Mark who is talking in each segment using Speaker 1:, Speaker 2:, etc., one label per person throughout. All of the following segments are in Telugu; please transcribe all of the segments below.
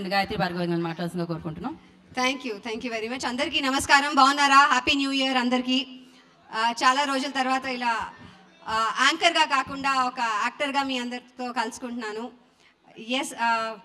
Speaker 1: గాయత్రి భార్గవి గారిని మాట్లాడాల్సిందిగా కోరుకుంటున్నాం
Speaker 2: thank you thank you very much అందరికీ నమస్కారం బాగున్నారా హ్యాపీ న్యూ ఇయర్ అందరికీ ఆ, చాలా రోజుల తర్వాత ఇలా ఆ, యాంకర్గా కాకుండా ఒక యాక్టర్గా మీ అందరితో కలుసుకుంటున్నాను ఎస్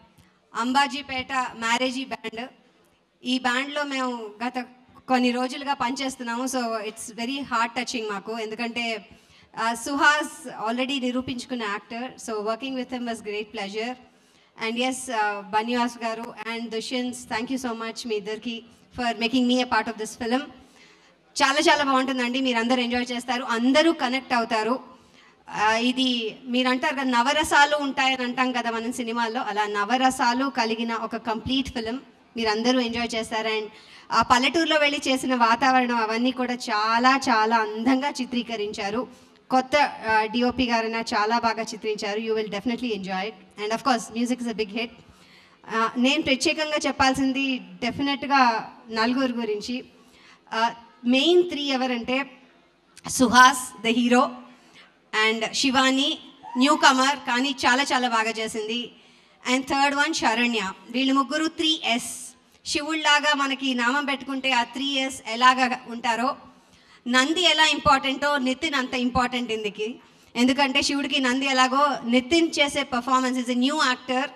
Speaker 2: అంబాజీపేట మ్యారేజీ బ్యాండ్ ఈ బ్యాండ్లో మేము గత కొన్ని రోజులుగా పనిచేస్తున్నాము so it's very heart touching మాకు ఎందుకంటే ఆ, సుహాస్ ఆల్రెడీ నిరూపించుకున్న actor so working with him was great pleasure and ఎస్ బన్యాస్ గారు అండ్ దుష్యన్స్ థ్యాంక్ యూ సో మచ్ మీ ఇద్దరికి for making me a part of this film చాలా చాలా బాగుంటుందండి మీరు అందరూ ఎంజాయ్ చేస్తారు అందరూ కనెక్ట్ అవుతారు ఆ, ఇది మీరు అంటారు కదా నవరసాలు ఉంటాయని అంటాం కదా మనం సినిమాల్లో అలా నవరసాలు కలిగిన ఒక కంప్లీట్ ఫిలిం మీరు అందరూ ఎంజాయ్ చేస్తారు అండ్ ఆ పల్లెటూరులో వెళ్ళి చేసిన వాతావరణం అవన్నీ కూడా చాలా చాలా అందంగా చిత్రీకరించారు కొత్త డిఓపి గారైనా చాలా బాగా చిత్రించారు you will definitely enjoy it and of course music is a big hit నేను ప్రత్యేకంగా చెప్పాల్సింది డెఫినెట్గా నలుగురు గురించి మెయిన్ త్రీ ఎవరంటే Suhas the hero and Shivani new comer చాలా చాలా బాగా చేసింది అండ్ థర్డ్ వన్ శరణ్య వీళ్ళు ముగ్గురు త్రీ ఎస్ శివుళ్ళలాగా మనకి నామం పెట్టుకుంటే ఆ త్రీ ఎస్ ఎలాగా ఉంటారో నంది ఎలా ఇంపార్టెంటో నితిన్ అంత ఇంపార్టెంట్ ఇందుకి ఎందుకంటే శివుడికి నంది ఎలాగో నితిన్ చేసే performance is a new actor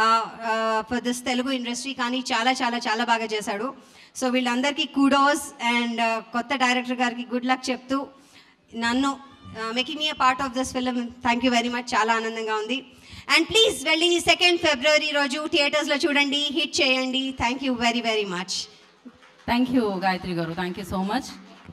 Speaker 2: for this Telugu industry కానీ చాలా చాలా చాలా బాగా చేశాడు సో వీళ్ళందరికీ కూడోస్ అండ్ కొత్త డైరెక్టర్ గారికి గుడ్ లక్ చెప్తూ నన్ను making me part of this film thank you very much చాలా ఆనందంగా ఉంది అండ్ ప్లీజ్ వెళ్ళి సెకండ్ ఫిబ్రవరి రోజు థియేటర్స్లో చూడండి హిట్ చేయండి thank you very very much
Speaker 1: thank you Gayatri గారు thank you so much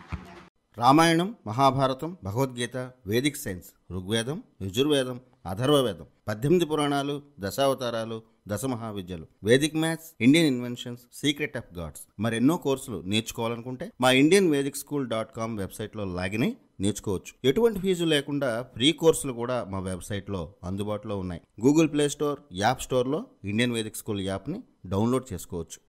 Speaker 3: Ramayanam Mahabharatam Bhagavadgita Vedic science Rigvedam Yajurvedam Atharvavedam పద్దెనిమిది పురాణాలు దశావతారాలు దశ మహావిద్యలు vedic maths Indian inventions secret of gods మరెన్నో కోర్సులు నేర్చుకోవాలనుకుంటే మా Indian vedic school dot com వెబ్సైట్లో లాగిన్ అయి నేర్చుకోవచ్చు ఎటువంటి ఫీజు లేకుండా ఫ్రీ కోర్సులు కూడా మా వెబ్సైట్లో అందుబాటులో ఉన్నాయి గూగుల్ ప్లే స్టోర్ యాప్ స్టోర్లో ఇండియన్ వేదిక్ స్కూల్ యాప్ని డౌన్లోడ్ చేసుకోవచ్చు